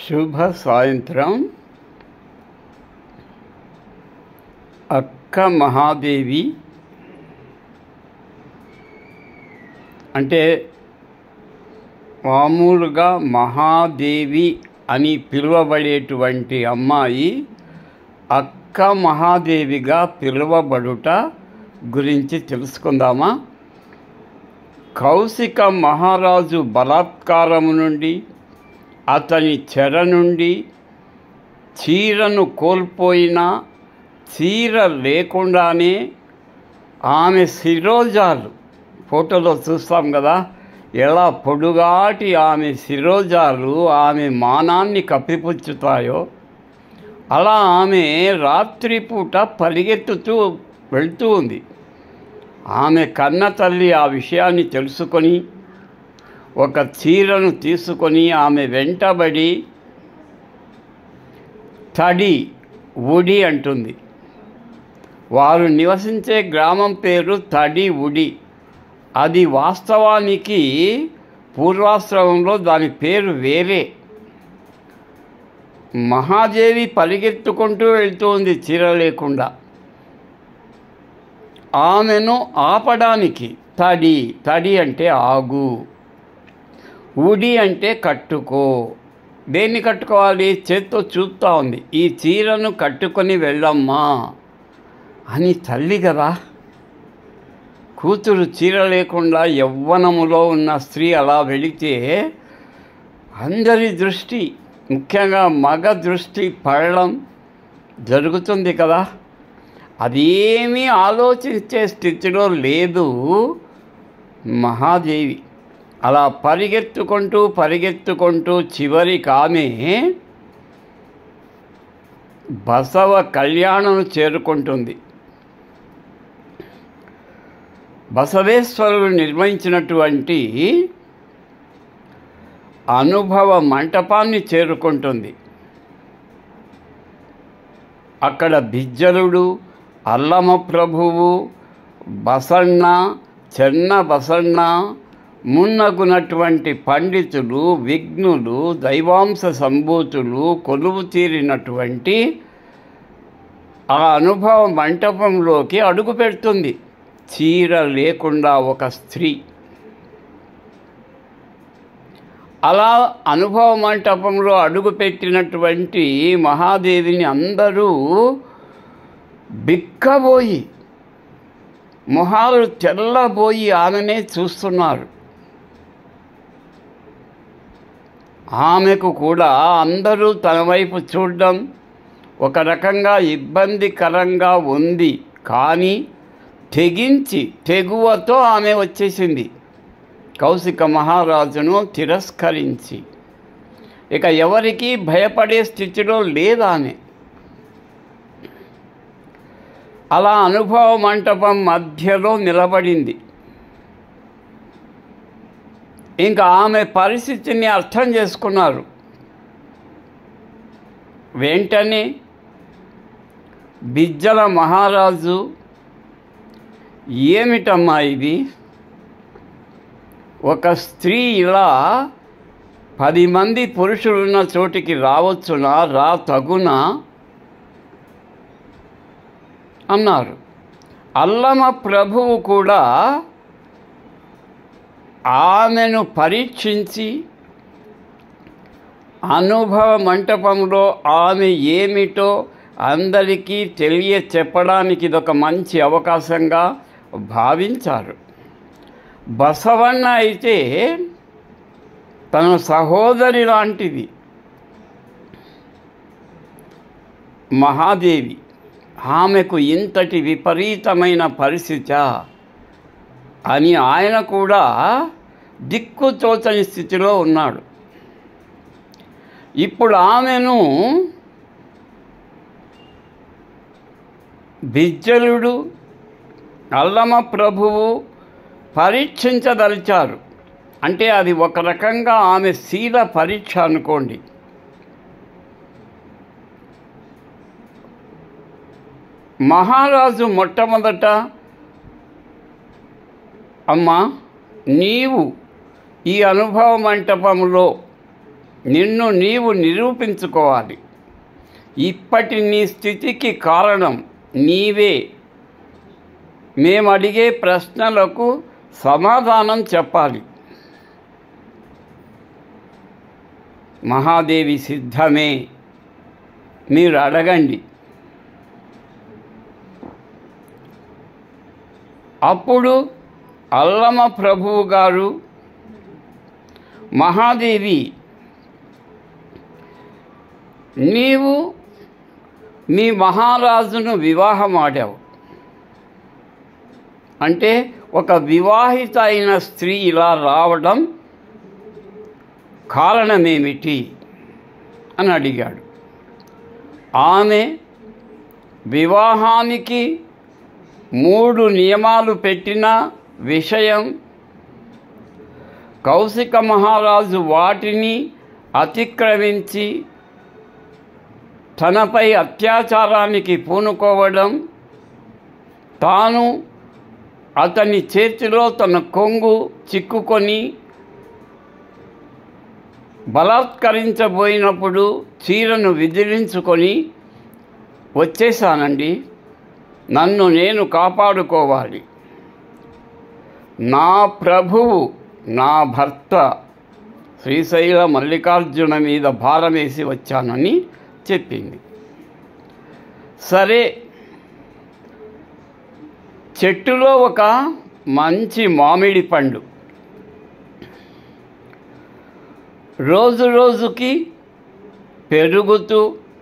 శుభ సాయంత్రం అక్క మహాదేవి అంటే మామూలుగా మహాదేవి అని పిలువబడేటువంటి అమ్మాయి అక్క మహాదేవిగా పిలువబడుట గురించి తెలుసుకుందామా కౌశిక మహారాజు బలాత్కారము నుండి అతని చెర నుండి చీరను కోల్పోయిన చీర లేకుండానే ఆమె శిరోజాలు ఫోటోలో చూస్తాం కదా ఎలా పొడుగాటి ఆమె శిరోజాలు ఆమె మానాన్ని కప్పిపుచ్చుతాయో అలా ఆమె రాత్రిపూట పరిగెత్తుతూ వెళ్తూ ఉంది ఆమె కన్న తల్లి ఆ విషయాన్ని తెలుసుకొని ఒక చీరను తీసుకొని ఆమె వెంటబడి తడి ఉడి అంటుంది వారు నివసించే గ్రామం పేరు తడి ఉడి అది వాస్తవానికి పూర్వాశ్రమంలో దాని పేరు వేరే మహాదేవి పరిగెత్తుకుంటూ వెళ్తుంది చీర లేకుండా ఆమెను ఆపడానికి తడి తడి అంటే ఆగు ఉడి అంటే కట్టుకో దేన్ని కట్టుకోవాలి చేత్తో చూపుతా ఉంది ఈ చీరను కట్టుకొని వెళ్ళమ్మా అని తల్లి కదా కూతురు చీర లేకుండా యవ్వనములో ఉన్న స్త్రీ అలా వెళితే అందరి దృష్టి ముఖ్యంగా మగ దృష్టి పడడం జరుగుతుంది కదా అదేమీ ఆలోచించే స్థితిలో లేదు మహాదేవి అలా పరిగెత్తుకుంటూ పరిగెత్తుకుంటూ చివరికి ఆమె బసవ కళ్యాణం చేరుకుంటుంది బసవేశ్వరుడు నిర్మించినటువంటి అనుభవ మంటపాన్ని చేరుకుంటుంది అక్కడ బిజ్జలుడు అల్లమ ప్రభువు బసన్న చెన్న బసన్న మున్నగునటువంటి పండితులు విఘ్నులు దైవాంశ సంభూతులు కొలువు తీరినటువంటి ఆ అనుభవ మంటపంలోకి అడుగు పెడుతుంది చీర లేకుండా ఒక స్త్రీ అలా అనుభవ మంటపంలో అడుగుపెట్టినటువంటి మహాదేవిని అందరూ బిక్కబోయి మొహాలు తెల్లబోయి ఆమెనే చూస్తున్నారు ఆమెకు కూడా అందరూ తన వైపు చూడడం ఒక రకంగా ఇబ్బందికరంగా ఉంది కానీ తెగించి తెగువతో ఆమె వచ్చేసింది కౌశిక మహారాజును తిరస్కరించి ఇక ఎవరికి భయపడే స్థితిలో లేదామె అలా అనుభవ మంటపం మధ్యలో నిలబడింది ఇంకా ఆమె పరిస్థితిని అర్థం చేసుకున్నారు వెంటనే బిజ్జల మహారాజు ఏమిటమ్మా ఇది ఒక స్త్రీ ఇలా పది మంది పురుషులున్న చోటికి రావచ్చునా రా తగునా అన్నారు అల్లమ ప్రభువు కూడా ఆమెను పరీక్షించి అనుభవ మంటపంలో ఆమె ఏమిటో అందరికీ తెలియ చెప్పడానికి ఇదొక మంచి అవకాశంగా భావించారు బసవన్న అయితే తన సహోదరి లాంటిది మహాదేవి ఆమెకు ఇంతటి విపరీతమైన పరిస్థితి అని ఆయన కూడా దిక్కు తోచని స్థితిలో ఉన్నాడు ఇప్పుడు ఆమెను బిజ్జలుడు అల్లమ ప్రభువు పరీక్షించదలిచారు అంటే అది ఒక రకంగా ఆమె శీల పరీక్ష అనుకోండి మహారాజు మొట్టమొదట అమ్మా నీవు ఈ అనుభవ మంటపంలో నిన్ను నీవు నిరూపించుకోవాలి ఇప్పటి నీ స్థితికి కారణం నీవే మేము అడిగే ప్రశ్నలకు సమాధానం చెప్పాలి మహాదేవి సిద్ధమే మీరు అడగండి అప్పుడు అల్లమ ప్రభువు గారు మహాదేవి నీవు మీ మహారాజును వివాహం ఆడావు అంటే ఒక వివాహిత అయిన స్త్రీ ఇలా రావడం కారణమేమిటి అని అడిగాడు ఆమె వివాహానికి మూడు నియమాలు పెట్టిన విషయం కౌశిక మహారాజు వాటిని అతిక్రమించి తనపై అత్యాచారానికి పూనుకోవడం తాను అతని చేతిలో తన కొంగు చిక్కుకొని బలాత్కరించబోయినప్పుడు చీరను విదిలించుకొని వచ్చేసానండి నన్ను నేను కాపాడుకోవాలి నా ప్రభువు నా భర్త శ్రీశైల మల్లికార్జున మీద భారం వేసి వచ్చానని చెప్పింది సరే చెట్టులో ఒక మంచి మామిడి పండు రోజు రోజుకి పెరుగుతూ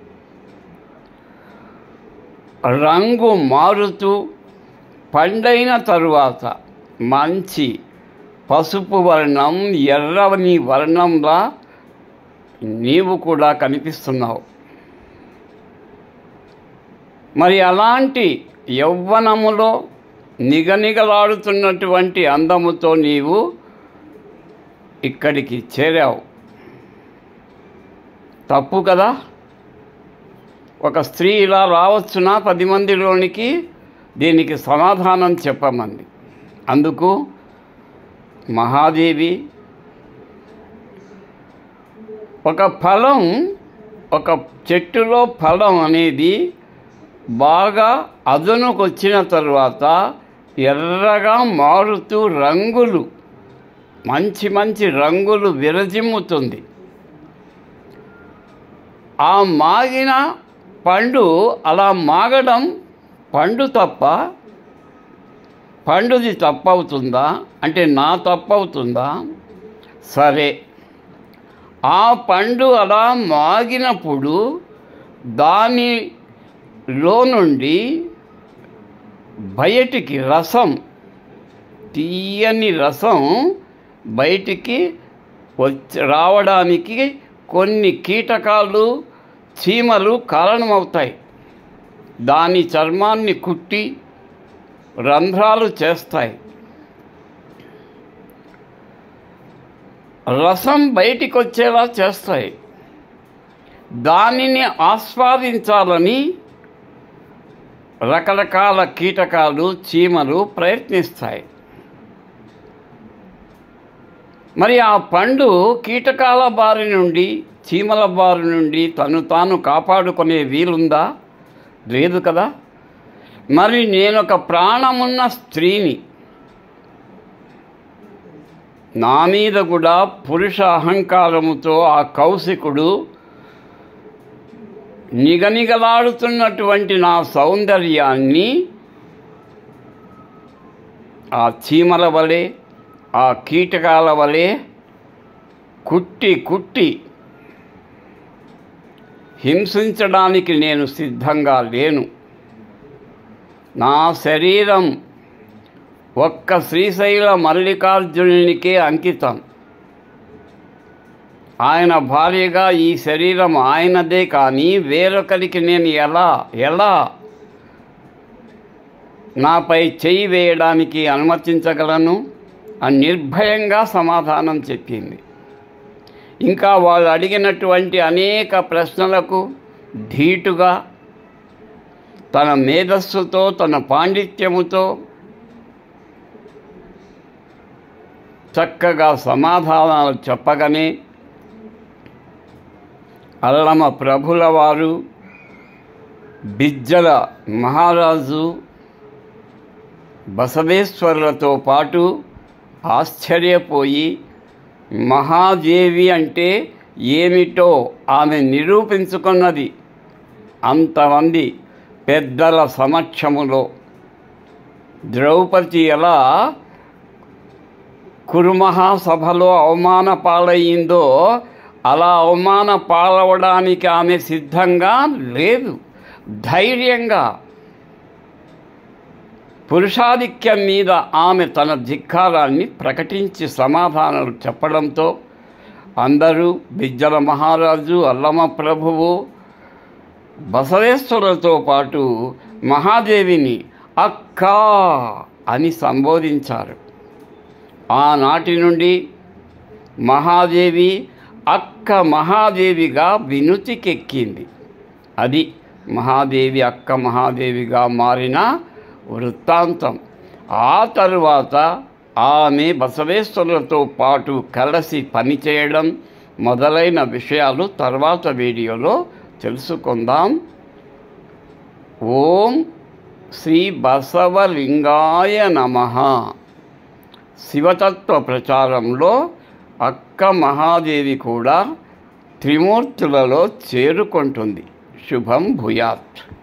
రంగు మారుతూ పండైన తరువాత మంచి పసుపు వర్ణం ఎర్రని వర్ణంలా నీవు కూడా కనిపిస్తున్నావు మరి అలాంటి యవ్వనములో నిగనిగలాడుతున్నటువంటి అందముతో నీవు ఇక్కడికి చేరావు తప్పు కదా ఒక స్త్రీ ఇలా రావచ్చునా పది మందిలోనికి దీనికి సమాధానం చెప్పమంది అందుకు మహాదేవి ఒక ఫలం ఒక చెట్టులో ఫలం అనేది బాగా అదునుకు వచ్చిన తరువాత ఎర్రగా మారుతూ రంగులు మంచి మంచి రంగులు విరజిమ్ముతుంది ఆ మాగిన పండు అలా మాగడం పండు తప్ప పండుది తప్పవుతుందా అంటే నా తప్పవుతుందా సరే ఆ పండు అలా మాగినప్పుడు దానిలో నుండి బయటికి రసం తీయని రసం బయటికి వచ్చి రావడానికి కొన్ని కీటకాలు చీమలు కారణమవుతాయి దాని చర్మాన్ని కుట్టి రంధ్రాలు చేస్తాయి రసం బయటికి వచ్చేలా చేస్తాయి దానిని ఆస్వాదించాలని రకరకాల కీటకాలు చీమలు ప్రయత్నిస్తాయి మరి ఆ పండు కీటకాల బారి నుండి చీమల బారి నుండి తను తాను కాపాడుకునే వీలుందా లేదు కదా మరి నేనొక ప్రాణమున్న స్త్రీని నా మీద కూడా పురుష అహంకారముతో ఆ కౌశికుడు నిగనిగలాడుతున్నటువంటి నా సౌందర్యాన్ని ఆ చీమల వలె ఆ కీటకాల వలె కుట్టి కుట్టి హింసించడానికి నేను సిద్ధంగా లేను నా శరీరం ఒక్క శ్రీశైల మల్లికార్జునునికే అంకితం ఆయన భార్యగా ఈ శరీరం ఆయనదే కానీ వేరొకరికి నేను ఎలా ఎలా నాపై చేయి వేయడానికి అనుమతించగలను అని నిర్భయంగా సమాధానం చెప్పింది ఇంకా వాళ్ళు అడిగినటువంటి అనేక ప్రశ్నలకు ధీటుగా తన మేధస్సుతో తన పాండిత్యముతో చక్కగా సమాధానాలు చెప్పగానే అల్లమ ప్రభుల వారు బిజ్జల మహారాజు బసవేశ్వరులతో పాటు ఆశ్చర్యపోయి మహాదేవి అంటే ఏమిటో ఆమె నిరూపించుకున్నది అంతమంది పెద్దల సమక్షములో ద్రౌపది ఎలా కురుమహాసభలో అవమాన పాలయ్యిందో అలా అవమాన పాలవడానికి ఆమె సిద్ధంగా లేదు ధైర్యంగా పురుషాధిక్యం మీద ఆమె తన ధిక్కారాన్ని ప్రకటించి సమాధానాలు చెప్పడంతో అందరూ బిజ్జల మహారాజు అల్లమ ప్రభువు బసవేశ్వరులతో పాటు మహాదేవిని అక్క అని సంబోధించారు ఆనాటి నుండి మహాదేవి అక్క మహాదేవిగా వినుతికెక్కింది అది మహాదేవి అక్క మహాదేవిగా మారిన వృత్తాంతం ఆ తరువాత ఆమె బసవేశ్వరులతో పాటు కలిసి పనిచేయడం మొదలైన విషయాలు తర్వాత వీడియోలో తెలుసుకుందాం ఓం శ్రీ బసవలింగాయ నమ శివతత్వ ప్రచారంలో అక్క మహాదేవి కూడా త్రిమూర్తులలో చేరుకుంటుంది శుభం భూయాత్